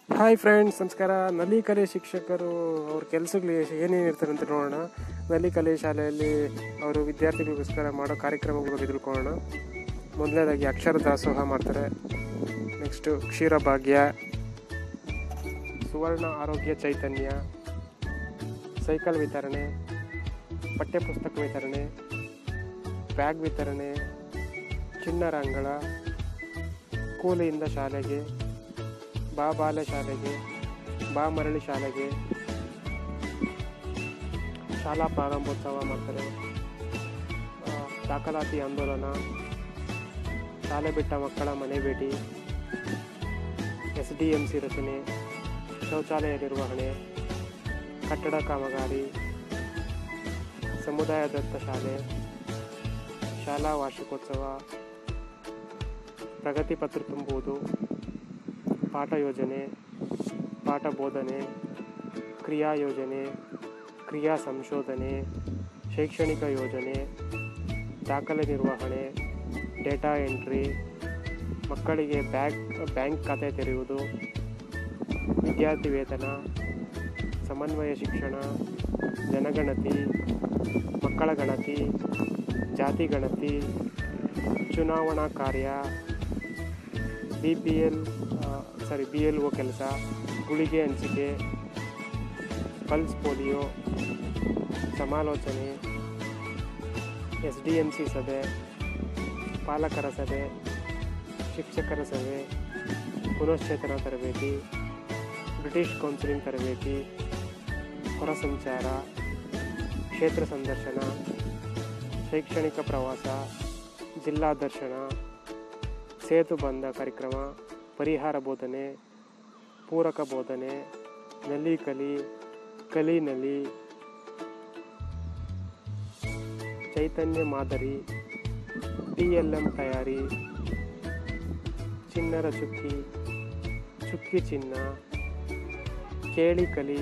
hi friends ನಮಸ್ಕಾರ ನಲ್ಲಿ ಕಲೆ ಶಿಕ್ಷಕರು ಅವ್ರ ಕೆಲಸಗಳು ಏನೇನಿರ್ತಾರೆ ಅಂತ ನೋಡೋಣ ನಲ್ಲಿ ಕಲೆ ಶಾಲೆಯಲ್ಲಿ ಅವರು ವಿದ್ಯಾರ್ಥಿಗಳಿಗೋಸ್ಕರ ಮಾಡೋ ಕಾರ್ಯಕ್ರಮಗಳ ಬಗ್ಗೆ ತಿಳ್ಕೊಳ್ಳೋಣ ಮೊದಲನೇದಾಗಿ ಅಕ್ಷರ ದಾಸೋಹ ಮಾಡ್ತಾರೆ ನೆಕ್ಸ್ಟು ಕ್ಷೀರ ಭಾಗ್ಯ ಸುವರ್ಣ ಆರೋಗ್ಯ ಚೈತನ್ಯ ಸೈಕಲ್ ವಿತರಣೆ ಪಠ್ಯಪುಸ್ತಕ ವಿತರಣೆ ಬ್ಯಾಗ್ ವಿತರಣೆ ಚಿಣ್ಣರ ಅಂಗಳ ಕೂಲಿಯಿಂದ ಶಾಲೆಗೆ ಬಾ ಬಾಲ ಶಾಲೆಗೆ ಬಾ ಮರಳಿ ಶಾಲೆಗೆ ಶಾಲಾ ಪ್ರಾರಂಭೋತ್ಸವ ಮಾಡ್ತಾರೆ ಆ, ದಾಖಲಾತಿ ಆಂದೋಲನ ಶಾಲೆ ಬಿಟ್ಟ ಮಕ್ಕಳ ಮನೆ ಭೇಟಿ ಎಸ್ ಡಿ ಎಂ ಸಿ ರಚನೆ ಶೌಚಾಲಯ ನಿರ್ವಹಣೆ ಕಟ್ಟಡ ಕಾಮಗಾರಿ ಸಮುದಾಯ ದತ್ತ ಶಾಲೆ ಶಾಲಾ ವಾರ್ಷಿಕೋತ್ಸವ ಪ್ರಗತಿ ಪತ್ರ ತುಂಬುವುದು ಪಾಠ ಯೋಜನೆ ಪಾಠ ಬೋಧನೆ ಕ್ರಿಯಾ ಯೋಜನೆ ಕ್ರಿಯಾ ಸಂಶೋಧನೆ ಶೈಕ್ಷಣಿಕ ಯೋಜನೆ ದಾಖಲೆ ನಿರ್ವಹಣೆ ಡೇಟಾ ಎಂಟ್ರಿ ಮಕ್ಕಳಿಗೆ ಬ್ಯಾಗ್ ಬ್ಯಾಂಕ್ ಖಾತೆ ತೆರೆಯುವುದು ವಿದ್ಯಾರ್ಥಿ ವೇತನ ಸಮನ್ವಯ ಶಿಕ್ಷಣ ಜನಗಣತಿ ಮಕ್ಕಳ ಗಣತಿ ಜಾತಿ ಗಣತಿ ಚುನಾವಣಾ ಕಾರ್ಯ ಬಿ ಪಿ ಎಲ್ ಸಾರಿ ಬಿ ಎಲ್ ಒ ಕೆಲಸ ಗುಳಿಗೆ ಹಂಚಿಕೆ ಪಲ್ಸ್ ಪೋಲಿಯೋ ಸಮಾಲೋಚನೆ ಎಸ್ ಡಿ ಎಂ ಸಿ ಸಭೆ ಪಾಲಕರ ಸಭೆ ಶಿಕ್ಷಕರ ಸಭೆ ಪುನಶ್ಚೇತನ ತರಬೇತಿ ಬ್ರಿಟಿಷ್ ಕೌನ್ಸಿಲಿಂಗ್ ತರಬೇತಿ ಹೊರ ಸಂಚಾರ ಕ್ಷೇತ್ರ ಸಂದರ್ಶನ ಶೈಕ್ಷಣಿಕ ಪ್ರವಾಸ ಜಿಲ್ಲಾ ದರ್ಶನ ಸೇತು ಬಂಧ ಕಾರ್ಯಕ್ರಮ ಪರಿಹಾರ ಬೋಧನೆ ಪೂರಕ ಬೋಧನೆ ನಲಿ ಕಲಿ ಕಲಿ ನಲಿ ಚೈತನ್ಯ ಮಾದರಿ ಟಿ ಎಲ್ ಎಂ ತಯಾರಿ ಚಿನ್ನರ ಚುಕ್ಕಿ ಚುಕ್ಕಿ ಚಿನ್ನ ಕೇಳಿ ಕಲಿ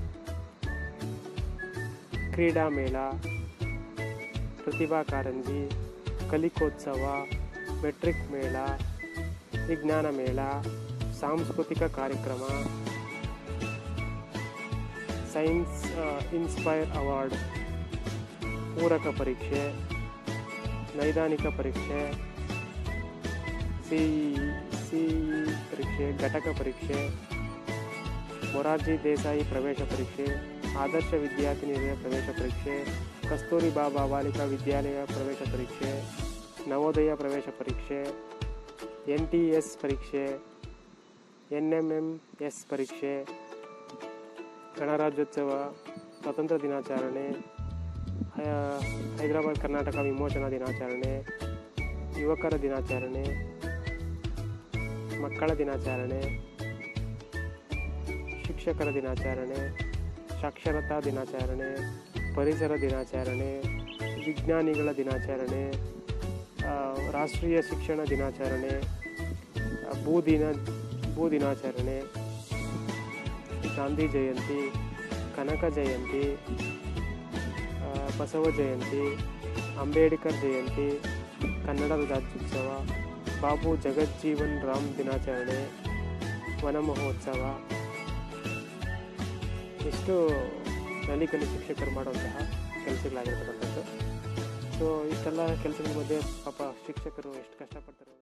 ಕ್ರೀಡಾ ಮೇಳ ಪ್ರತಿಭಾ ಕಾರಂಜಿ ಕಲಿಕೋತ್ಸವ ಮೆಟ್ರಿಕ್ ಮೇಳ ವಿಜ್ಞಾನ ಮೇಳ ಸಾಂಸ್ಕೃತಿಕ ಕಾರ್ಯಕ್ರಮ ಸೈನ್ಸ್ ಇನ್ಸ್ಪೈರ್ ಅವಾರ್ಡ್ ಪೂರಕ ಪರೀಕ್ಷೆ ನೈದಾನಿಕ ಪರೀಕ್ಷೆ ಸಿ ಸಿ ಪರೀಕ್ಷೆ ಘಟಕ ಪರೀಕ್ಷೆ ಮೊರಾರ್ಜಿ ದೇಸಾಯಿ ಪ್ರವೇಶ ಪರೀಕ್ಷೆ ಆದರ್ಶ ವಿದ್ಯಾರ್ಥಿ ನಿಲಯ ಪ್ರವೇಶ ಪರೀಕ್ಷೆ ಕಸ್ತೂರಿಬಾ ಬಾಲಿಕಾ ವಿದ್ಯಾಲಯ ಪ್ರವೇಶ ಪರೀಕ್ಷೆ ನವೋದಯ ಪ್ರವೇಶ ಪರೀಕ್ಷೆ ಎನ್ ಟಿ ಎಸ್ ಪರೀಕ್ಷೆ ಎನ್ ಎಮ್ ಎಮ್ ಎಸ್ ಪರೀಕ್ಷೆ ಗಣರಾಜ್ಯೋತ್ಸವ ಸ್ವಾತಂತ್ರ್ಯ ದಿನಾಚರಣೆ ಹೈ- ಹೈದರಾಬಾದ್ ಕರ್ನಾಟಕ ವಿಮೋಚನಾ ದಿನಾಚರಣೆ ಯುವಕರ ದಿನಾಚರಣೆ ಮಕ್ಕಳ ದಿನಾಚರಣೆ ಶಿಕ್ಷಕರ ದಿನಾಚರಣೆ ಸಾಕ್ಷರತಾ ದಿನಾಚರಣೆ ಪರಿಸರ ದಿನಾಚರಣೆ ವಿಜ್ಞಾನಿಗಳ ದಿನಾಚರಣೆ ಆ, ರಾಷ್ಟ್ರೀಯ ಶಿಕ್ಷಣ ದಿನಾಚರಣೆ ಆ, ಭೂ ದಿನ ಭೂ ದಿನಾಚರಣೆ ಗಾಂಧಿ ಜಯಂತಿ ಕನಕ ಜಯಂತಿ ಆ, ಬಸವ ಜಯಂತಿ ಅಂಬೇಡ್ಕರ್ ಜಯಂತಿ ಕನ್ನಡ ರಾಜ್ಯೋತ್ಸವ ಬಾಬು ಜಗಜ್ಜೀವನ್ ರಾಮ್ ದಿನಾಚರಣೆ ವನ ಮಹೋತ್ಸವ ಇಷ್ಟು ನಲಿಕಲಿ ಶಿಕ್ಷಕರು ಮಾಡುವಂತಹ ಕೆಲಸಗಳಾಗಿರ್ತಕ್ಕಂಥದ್ದು ಸೊ ಇಷ್ಟೆಲ್ಲ ಕೆಲಸಗಳ ಮಧ್ಯೆ ಪಾಪ ಶಿಕ್ಷಕರು ಎಷ್ಟು ಕಷ್ಟಪಡ್ತಾರೆ